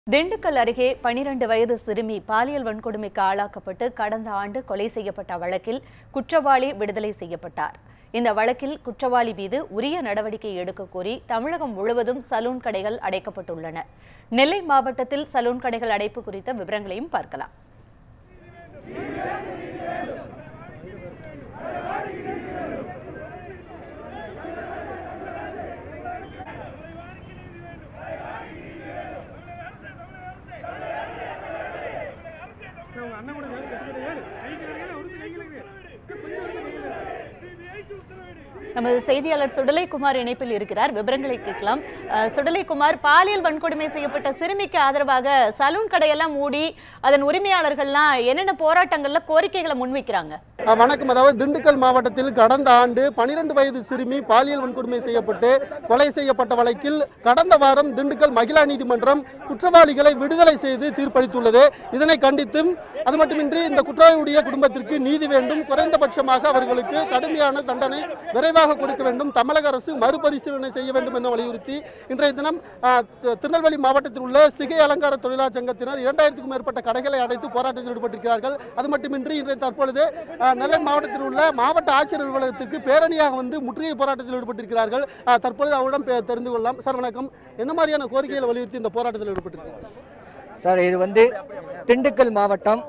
திண்டுக்கல் அருகே பனிரெண்டு வயது சிறுமி பாலியல் வன்கொடுமைக்கு ஆளாக்கப்பட்டு கடந்த ஆண்டு கொலை செய்யப்பட்ட வழக்கில் குற்றவாளி விடுதலை செய்யப்பட்டார் இந்த வழக்கில் குற்றவாளி மீது உரிய நடவடிக்கை எடுக்க கோரி தமிழகம் முழுவதும் சலூன் கடைகள் அடைக்கப்பட்டுள்ளன நெல்லை மாவட்டத்தில் சலூன் கடைகள் அடைப்பு குறித்த விவரங்களையும் பார்க்கலாம் உங்க அண்ணன் கூட ஏழு கட்டுக்கிட்டு ஏழு கைக்கு ஏழு ஒரு கைகளுக்கு கொஞ்சம் ஒரு கைகளுக்கு நமது செய்தியாளர் சுடலைக்குமார் இணைப்பில் இருக்கிறார் விவரங்களை கேட்கலாம் அஹ், சுடலைக்குமார் பாலியல் வன்கொடுமை செய்யப்பட்ட சிறுமிக்கு ஆதரவாக சலூன் கடையெல்லாம் மூடி அதன் உரிமையாளர்கள்லாம் என்னென்ன போராட்டங்கள்ல கோரிக்கைகளை முன்வைக்கிறாங்க அஹ் வணக்கம் அதாவது திண்டுக்கல் மாவட்டத்தில் கடந்த ஆண்டு பனிரெண்டு வயது சிறுமி பாலியல் வன்கொடுமை செய்யப்பட்டு கொலை செய்யப்பட்ட வழக்கில் கடந்த வாரம் திண்டுக்கல் மகிழா நீதிமன்றம் குற்றவாளிகளை விடுதலை செய்து தீர்ப்பளித்துள்ளது இதனை கண்டித்தும் அது மட்டுமின்றி இந்த குற்றவாளியுடைய குடும்பத்திற்கு நீதி வேண்டும் குறைந்தபட்சமாக அவர்களுக்கு கடுமையான தண்டனை விரைவாக கொடுக்க வேண்டும் தமிழக அரசு மறுபரிசீலனை செய்ய வேண்டும் என வலியுறுத்தி இன்றைய தினம் அஹ், தி- திருநெல்வேலி மாவட்டத்தில் உள்ள சிகை அலங்கார தொழிலாளர் சங்கத்தினர் இரண்டாயிரத்துக்கும் மேற்பட்ட கடைகளை அடைத்து போராட்டத்தில் ஈடுபட்டிருக்கிறார்கள் அது மட்டுமின்றி இன்றைய தற்பொழுது அஹ், நெல்லை மாவட்டத்தில் உள்ள மாவட்ட ஆட்சியர் அலுவலகத்திற்கு பேரணியாக வந்து முற்றுகை போராட்டத்தில் ஈடுபட்டிருக்கிறார்கள் அஹ், தற்பொழுது அவரிடம் பே- தெரிந்து கொள்ளலாம் சார் வணக்கம் என்ன மாதிரியான கோரிக்கைகளை வலியுறுத்தி இந்த போராட்டத்தில் ஈடுபட்டிருக்கிறார்கள் சார் இது வந்து திண்டுக்கல் மாவட்டம்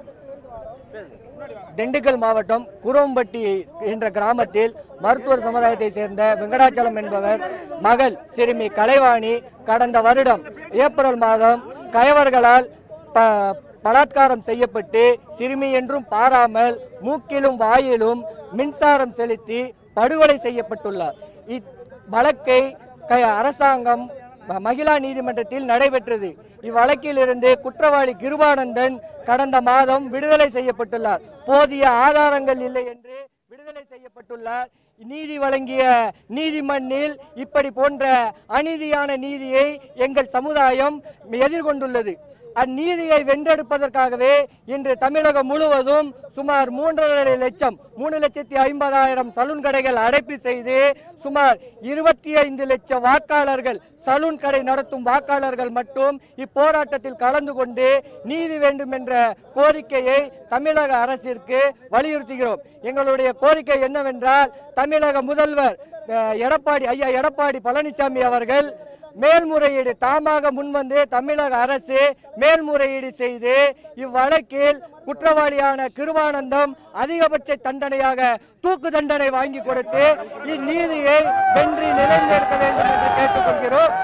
திண்டுக்கல் மாவட்டம் குரோம்பட்டி என்ற கிராமத்தில் மருத்துவர் சமுதாயத்தை சேர்ந்த வெங்கடாச்சலம் என்பவர் மகள் சிறுமி கலைவாணி கடந்த வருடம் ஏப்ரல் மாதம் கயவர்களால் ப பலாத்காரம் செய்யப்பட்டு சிறுமி என்றும் பாராமல் மூக்கிலும் வாயிலும் மின்சாரம் செலுத்தி படுகொலை செய்யப்பட்டுள்ளார் இவ்வழக்கை க- அரசாங்கம் ம- மகிழா நீதிமன்றத்தில் நடைபெற்றது இவ்வழக்கில் இருந்து குற்றவாளி கிருபானந்தன் கடந்த மாதம் விடுதலை செய்யப்பட்டுள்ளார் போதிய ஆதாரங்கள் இல்லை என்று விடுதலை செய்யப்பட்டுள்ளார் நீதி வழங்கிய நீதிமன்றில் இப்படி போன்ற அநீதியான நீதியை எங்கள் சமுதாயம் எதிர்கொண்டுள்ளது அந்நீதியை வென்றெடுப்பதற்காகவே இன்று தமிழகம் முழுவதும் சுமார் மூன்றரை லட்சம் மூணு லட்சத்தி ஐம்பதாயிரம் சலூன் கடைகள் அடைப்பு செய்து சுமார் இருபத்தி ஐந்து லட்சம் வாக்காளர்கள் சலூன் கடை நடத்தும் வாக்காளர்கள் மட்டும் இப்போராட்டத்தில் கலந்து கொண்டு நீதி வேண்டும் என்ற கோரிக்கையை தமிழக அரசிற்கு வலியுறுத்துகிறோம் எங்களுடைய கோரிக்கை என்னவென்றால் தமிழக முதல்வர் அஹ், எடப்பாடி ஐயா எடப்பாடி பழனிசாமி அவர்கள் மேல்முறையீடு தாமாக முன்வந்து தமிழக அரசு மேல்முறையீடு செய்து இவ்வழக்கில் குற்றவாளியான கிருவானந்தம் அதிகபட்ச தண்டனையாக தூக்கு தண்டனை வாங்கி கொடுத்து இந்நீதியை வென்றி நிலைநிறுத்த வேண்டும் என்று கேட்டுக்கொள்கிறோம்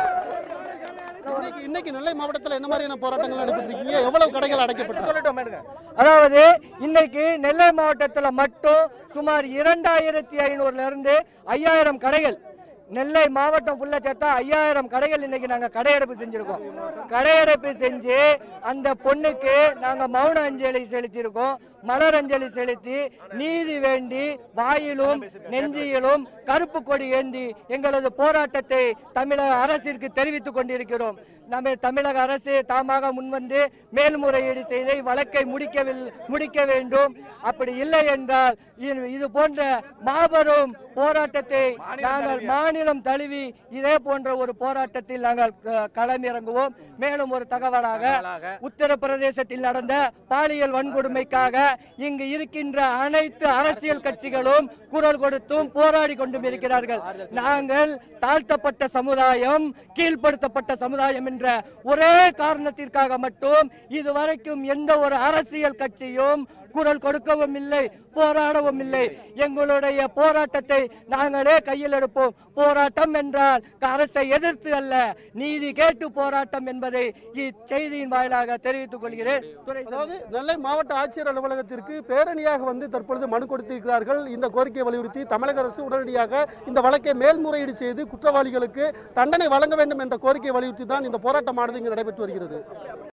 இன்னைக்கு இன்னைக்கு நெல்லை மாவட்டத்தில் என்ன மாதிரியான போராட்டங்கள் நடைபெற்றிருக்கீங்க எவ்வளவு கடைகள் அடைக்கப்பட்டு அதாவது இன்னைக்கு நெல்லை மாவட்டத்தில் மட்டும் சுமார் இரண்டாயிரத்தி ஐநூறுல இருந்து ஐயாயிரம் கடைகள் நெல்லை மாவட்டம் ஃபுல்லா சேர்த்தா ஐயாயிரம் கடைகள் இன்னைக்கு நாங்க கடையடைப்பு செஞ்சிருக்கோம் கடையடைப்பு செஞ்சு அந்த பொண்ணுக்கு நாங்க மௌன அஞ்சலி செலுத்தியிருக்கோம் மலர் அஞ்சலி செலுத்தி நீதி வேண்டி வாயிலும் நெஞ்சியிலும் கருப்பு கொடி ஏந்தி எங்களது போராட்டத்தை தமிழக அரசிற்கு தெரிவித்துக் கொண்டிருக்கிறோம் நம்ம தமிழக அரசு தாமாக முன்வந்து மேல்முறையீடு செய்து வழக்கை முடிக்கவில்லை முடிக்க வேண்டும் அப்படி இல்லை என்றால் இது- இது போன்ற மாபெரும் போராட்டத்தை நாங்கள் மாநிலம் தழுவி இதே போன்ற ஒரு போராட்டத்தில் நாங்கள் க- களமிறங்குவோம் மேலும் ஒரு தகவலாக உத்தரப்பிரதேசத்தில் நடந்த பாலியல் வன்கொடுமைக்காக இங்கு இருக்கின்ற அனைத்து அரசியல் கட்சிகளும் குரல் கொடுத்தும் போராடி கொண்டும் இருக்கிறார்கள் நாங்கள் தாழ்த்தப்பட்ட சமுதாயம் கீழ்ப்படுத்தப்பட்ட சமுதாயம் என்ற ஒரே காரணத்திற்காக மட்டும் இதுவரைக்கும் எந்த ஒரு அரசியல் கட்சியும் குரல் கொடுக்கவும் இல்லை போராடவும் இல்லை எங்களுடைய போராட்டத்தை நாங்களே கையில் எடுப்போம் போராட்டம் என்றால் அரசை எதிர்த்து அல்ல நீதி கேட்டு போராட்டம் என்பதை இச்செய்தியின் வாயிலாக தெரிவித்துக் கொள்கிறேன் துறை அதாவது நெல்லை மாவட்ட ஆட்சியர் அலுவலகத்திற்கு பேரணியாக வந்து தற்பொழுது மனு கொடுத்திருக்கிறார்கள் இந்த கோரிக்கையை வலியுறுத்தி தமிழக அரசு உடனடியாக இந்த வழக்கை மேல்முறையீடு செய்து குற்றவாளிகளுக்கு தண்டனை வழங்க வேண்டும் என்ற கோரிக்கையை வலியுறுத்தி தான் இந்த போராட்டமானது இங்கு நடைபெற்று வருகிறது